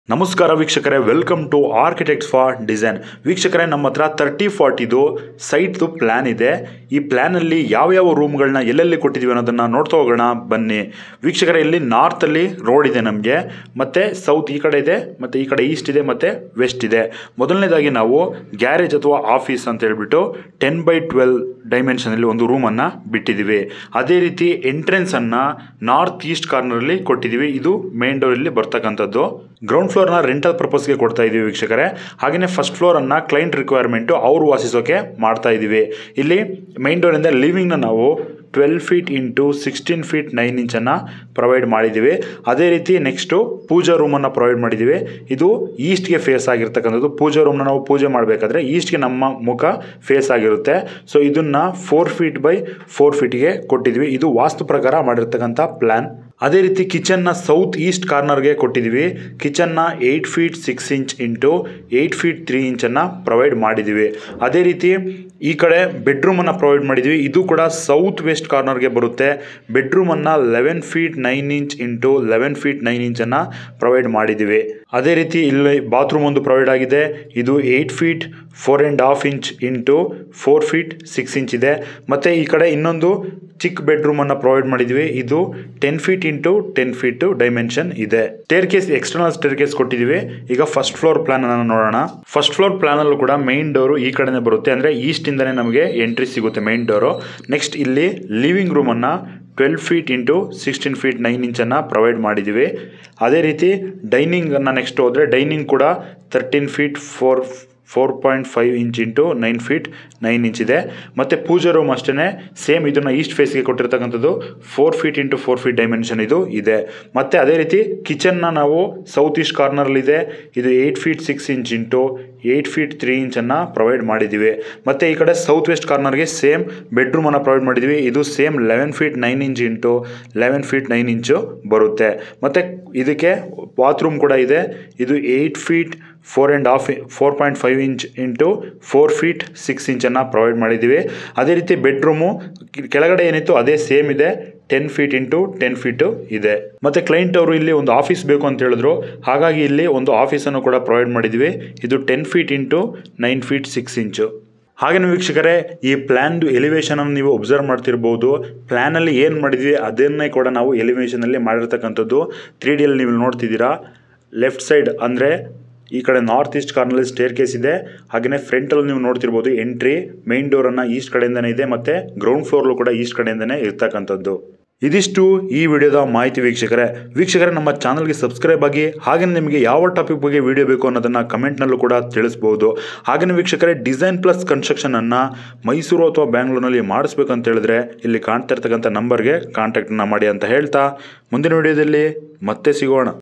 ನಮಸ್ಕಾರ ವೀಕ್ಷಕರೇ welcome to architects for design ವೀಕ್ಷಕರೇ ನಮ್ಮ ಹತ್ರ ತರ್ಟಿ ಫಾರ್ಟಿದು ಸೈಟ್ದು ಪ್ಲ್ಯಾನ್ ಇದೆ ಈ ಪ್ಲ್ಯಾನಲ್ಲಿ ಯಾವ್ಯಾವ ರೂಮ್ಗಳನ್ನ ಎಲ್ಲೆಲ್ಲಿ ಕೊಟ್ಟಿದ್ದೀವಿ ಅನ್ನೋದನ್ನು ನೋಡ್ತಾ ಹೋಗೋಣ ಬನ್ನಿ ವೀಕ್ಷಕರೇ ಇಲ್ಲಿ ನಾರ್ತಲ್ಲಿ ರೋಡ್ ಇದೆ ನಮಗೆ ಮತ್ತು ಸೌತ್ ಈ ಕಡೆ ಇದೆ ಮತ್ತು ಈ ಕಡೆ ಈಸ್ಟ್ ಇದೆ ಮತ್ತು ವೆಸ್ಟ್ ಇದೆ ಮೊದಲನೇದಾಗಿ ನಾವು ಗ್ಯಾರೇಜ್ ಅಥವಾ ಆಫೀಸ್ ಅಂತ ಹೇಳ್ಬಿಟ್ಟು ಟೆನ್ ಬೈ ಟ್ವೆಲ್ ಡೈಮೆನ್ಷನಲ್ಲಿ ಒಂದು ರೂಮನ್ನು ಬಿಟ್ಟಿದ್ದೀವಿ ಅದೇ ರೀತಿ ಎಂಟ್ರೆನ್ಸನ್ನು ನಾರ್ತ್ ಈಸ್ಟ್ ಕಾರ್ನರಲ್ಲಿ ಕೊಟ್ಟಿದ್ದೀವಿ ಇದು ಮೇನ್ ಡೋರಲ್ಲಿ ಬರ್ತಕ್ಕಂಥದ್ದು ಗ್ರೌಂಡ್ ಫ್ಲೋರ್ನ ರೆಂಟಲ್ ಪರ್ಪಸ್ಗೆ ಕೊಡ್ತಾ ಇದೀವಿ ವೀಕ್ಷಕರೇ ಹಾಗೆಯೇ ಫಸ್ಟ್ ಫ್ಲೋರನ್ನು ಕ್ಲೈಂಟ್ ರಿಕ್ವೈರ್ಮೆಂಟು ಅವರು ವಾಸಿಸೋಕೆ ಮಾಡ್ತಾ ಇದ್ದೀವಿ ಇಲ್ಲಿ ಮೈನ್ ಡೋರಿಂದ ಲಿವಿಂಗ್ನ ನಾವು twelve feet into sixteen feet nine ಇಂಚನ್ನು ಪ್ರೊವೈಡ್ ಮಾಡಿದ್ದೀವಿ ಅದೇ ರೀತಿ ನೆಕ್ಸ್ಟು ಪೂಜಾ ರೂಮನ್ನು ಪ್ರೊವೈಡ್ ಮಾಡಿದ್ದೀವಿ ಇದು ಈಸ್ಟ್ಗೆ ಫೇಸ್ ಆಗಿರ್ತಕ್ಕಂಥದ್ದು ಪೂಜಾ ರೂಮ್ನ ನಾವು ಪೂಜೆ ಮಾಡಬೇಕಾದ್ರೆ ಈಸ್ಟ್ಗೆ ನಮ್ಮ ಮುಖ ಫೇಸ್ ಆಗಿರುತ್ತೆ ಸೊ ಇದನ್ನು ಫೋರ್ ಫೀಟ್ ಬೈ ಫೋರ್ ಫೀಟ್ಗೆ ಕೊಟ್ಟಿದ್ವಿ ಇದು ವಾಸ್ತು ಪ್ರಕಾರ ಮಾಡಿರ್ತಕ್ಕಂಥ ಪ್ಲ್ಯಾನ್ ಅದೇ ರೀತಿ ಕಿಚನ್ನ ಸೌತ್ ಈಸ್ಟ್ ಕಾರ್ನರ್ಗೆ ಕೊಟ್ಟಿದ್ದೀವಿ ಕಿಚನ್ನ eight feet six inch into eight feet three ಇಂಚನ್ನು ಪ್ರೊವೈಡ್ ಮಾಡಿದ್ದೀವಿ ಅದೇ ರೀತಿ ಈ ಕಡೆ ಬೆಡ್ರೂಮನ್ನು ಪ್ರೊವೈಡ್ ಮಾಡಿದ್ದೀವಿ ಇದು ಕೂಡ ಸೌತ್ ವೆಸ್ಟ್ ಕಾರ್ನರ್ಗೆ ಬರುತ್ತೆ ಬೆಡ್ರೂಮನ್ನು eleven feet nine inch into eleven feet nine ಇಂಚನ್ನು ಪ್ರೊವೈಡ್ ಮಾಡಿದ್ದೀವಿ ಅದೇ ರೀತಿ ಇಲ್ಲಿ ಬಾತ್ರೂಮ್ ಒಂದು ಪ್ರೊವೈಡ್ ಆಗಿದೆ ಇದು eight feet four and half inch into four feet six inch ಇದೆ ಮತ್ತು ಈ ಕಡೆ ಇನ್ನೊಂದು ಚಿಕ್ಕ ಬೆಡ್ರೂಮನ್ನು ಪ್ರೊವೈಡ್ ಮಾಡಿದ್ದೀವಿ ಇದು ten feet into ten feet dimension ಇದೆ staircase external staircase ಕೊಟ್ಟಿದ್ದೀವಿ ಈಗ ಫಸ್ಟ್ ಫ್ಲೋರ್ ಪ್ಲಾನ್ ಅನ್ನು ನೋಡೋಣ ಫಸ್ಟ್ ಫ್ಲೋರ್ ಪ್ಲಾನಲ್ಲೂ ಕೂಡ ಮೈನ್ ಡೋರು ಈ ಕಡೆನೇ ಬರುತ್ತೆ ಅಂದರೆ ಈಸ್ಟಿಂದನೇ ನಮಗೆ ಎಂಟ್ರಿ ಸಿಗುತ್ತೆ ಮೈನ್ ಡೋರು ನೆಕ್ಸ್ಟ್ ಇಲ್ಲಿ ಲಿವಿಂಗ್ ರೂಮನ್ನು twelve feet into sixteen feet nine ಇಂಚನ್ನು ಪ್ರೊವೈಡ್ ಮಾಡಿದ್ದೀವಿ ಅದೇ ರೀತಿ ಡೈನಿಂಗನ್ನು ನೆಕ್ಸ್ಟ್ ಹೋದರೆ ಡೈನಿಂಗ್ ಕೂಡ thirteen feet four four point five inch into nine feet nine inch ಇದೆ ಮತ್ತು ಪೂಜಾ ರೂಮ್ ಅಷ್ಟೇ ಸೇಮ್ ಇದನ್ನು ಈಸ್ಟ್ ಫೇಸ್ಗೆ ಕೊಟ್ಟಿರ್ತಕ್ಕಂಥದ್ದು four feet into four feet dimension ಇದು ಇದೆ ಮತ್ತು ಅದೇ ರೀತಿ ಕಿಚನ್ನ ನಾವು ಸೌತ್ ಈಸ್ಟ್ ಕಾರ್ನರಲ್ಲಿದೆ ಇದು eight feet six inch into eight feet three ಇಂಚನ್ನು ಪ್ರೊವೈಡ್ ಮಾಡಿದ್ದೀವಿ ಮತ್ತು ಈ ಕಡೆ ಸೌತ್ ವೆಸ್ಟ್ ಕಾರ್ನರ್ಗೆ ಸೇಮ್ ಬೆಡ್ರೂಮನ್ನು ಪ್ರೊವೈಡ್ ಮಾಡಿದ್ದೀವಿ ಇದು same eleven feet nine inch into eleven feet nine inch ಬರುತ್ತೆ ಮತ್ತು ಇದಕ್ಕೆ ಬಾತ್ರೂಮ್ ಕೂಡ ಇದೆ ಇದು eight feet four and half four point five inch into four feet six ಇಂಚನ್ನು ಪ್ರೊವೈಡ್ ಮಾಡಿದ್ದೀವಿ ಅದೇ ರೀತಿ ಬೆಡ್ರೂಮು ಕೆಳಗಡೆ ಏನಿತ್ತು ಅದೇ ಸೇಮ್ ಇದೆ ten feet into ten feet ಇದೆ ಮತ್ತು ಕ್ಲೈಂಟ್ ಅವರು ಇಲ್ಲಿ ಒಂದು ಆಫೀಸ್ ಬೇಕು ಅಂತ ಹೇಳಿದ್ರು ಹಾಗಾಗಿ ಇಲ್ಲಿ ಒಂದು ಆಫೀಸನ್ನು ಕೂಡ ಪ್ರೊವೈಡ್ ಮಾಡಿದ್ವಿ ಇದು ten feet into nine feet six inch ಹಾಗೆಯೇ ವೀಕ್ಷಕರೇ ಈ ಪ್ಲ್ಯಾನ್ದು ಎಲಿವೇಶನನ್ನು ನೀವು ಒಬ್ಸರ್ವ್ ಮಾಡ್ತಿರ್ಬೋದು ಪ್ಲ್ಯಾನಲ್ಲಿ ಏನು ಮಾಡಿದ್ವಿ ಅದನ್ನೇ ಕೂಡ ನಾವು ಎಲಿವೇಶನಲ್ಲಿ ಮಾಡಿರ್ತಕ್ಕಂಥದ್ದು ತ್ರೀ ಡಿಯಲ್ಲಿ ನೀವು ನೋಡ್ತಿದ್ದೀರಾ ಲೆಫ್ಟ್ ಸೈಡ್ ಅಂದರೆ ಈ ಕಡೆ ನಾರ್ತ್ ಈಸ್ಟ್ ಕಾರ್ನಲ್ಲಿ ಸ್ಟೇರ್ ಕೇಸ್ ಇದೆ ಹಾಗೆಯೇ ಫ್ರಂಟಲ್ಲಿ ನೀವು ನೋಡ್ತಿರ್ಬೋದು ಎಂಟ್ರಿ ಮೈನ್ ಡೋರನ್ನು ಈಸ್ಟ್ ಕಡೆಯಿಂದನೇ ಇದೆ ಮತ್ತು ಗ್ರೌಂಡ್ ಫ್ಲೋರ್ಲು ಕೂಡ ಈಸ್ಟ್ ಕಡೆಯಿಂದನೇ ಇರ್ತಕ್ಕಂಥದ್ದು ಇದಿಷ್ಟು ಈ ವಿಡಿಯೋದ ಮಾಹಿತಿ ವೀಕ್ಷಕರೇ ವೀಕ್ಷಕರೇ ನಮ್ಮ ಚಾನಲ್ಗೆ ಸಬ್ಸ್ಕ್ರೈಬ್ ಆಗಿ ಹಾಗೆಯೇ ನಿಮಗೆ ಯಾವ ಟಾಪಿಕ್ ಬಗ್ಗೆ ವಿಡಿಯೋ ಬೇಕು ಅನ್ನೋದನ್ನು ಕಮೆಂಟ್ನಲ್ಲೂ ಕೂಡ ತಿಳಿಸ್ಬೋದು ಹಾಗೆಯೇ ವೀಕ್ಷಕರೇ ಡಿಸೈನ್ ಪ್ಲಸ್ ಕನ್ಸ್ಟ್ರಕ್ಷನನ್ನು ಮೈಸೂರು ಅಥವಾ ಬ್ಯಾಂಗ್ಳೂರಿನಲ್ಲಿ ಮಾಡಿಸ್ಬೇಕು ಅಂತ ಹೇಳಿದ್ರೆ ಇಲ್ಲಿ ಕಾಣ್ತಾ ಇರ್ತಕ್ಕಂಥ ನಂಬರ್ಗೆ ಕಾಂಟ್ಯಾಕ್ಟನ್ನು ಮಾಡಿ ಅಂತ ಹೇಳ್ತಾ ಮುಂದಿನ ವಿಡಿಯೋದಲ್ಲಿ ಮತ್ತೆ ಸಿಗೋಣ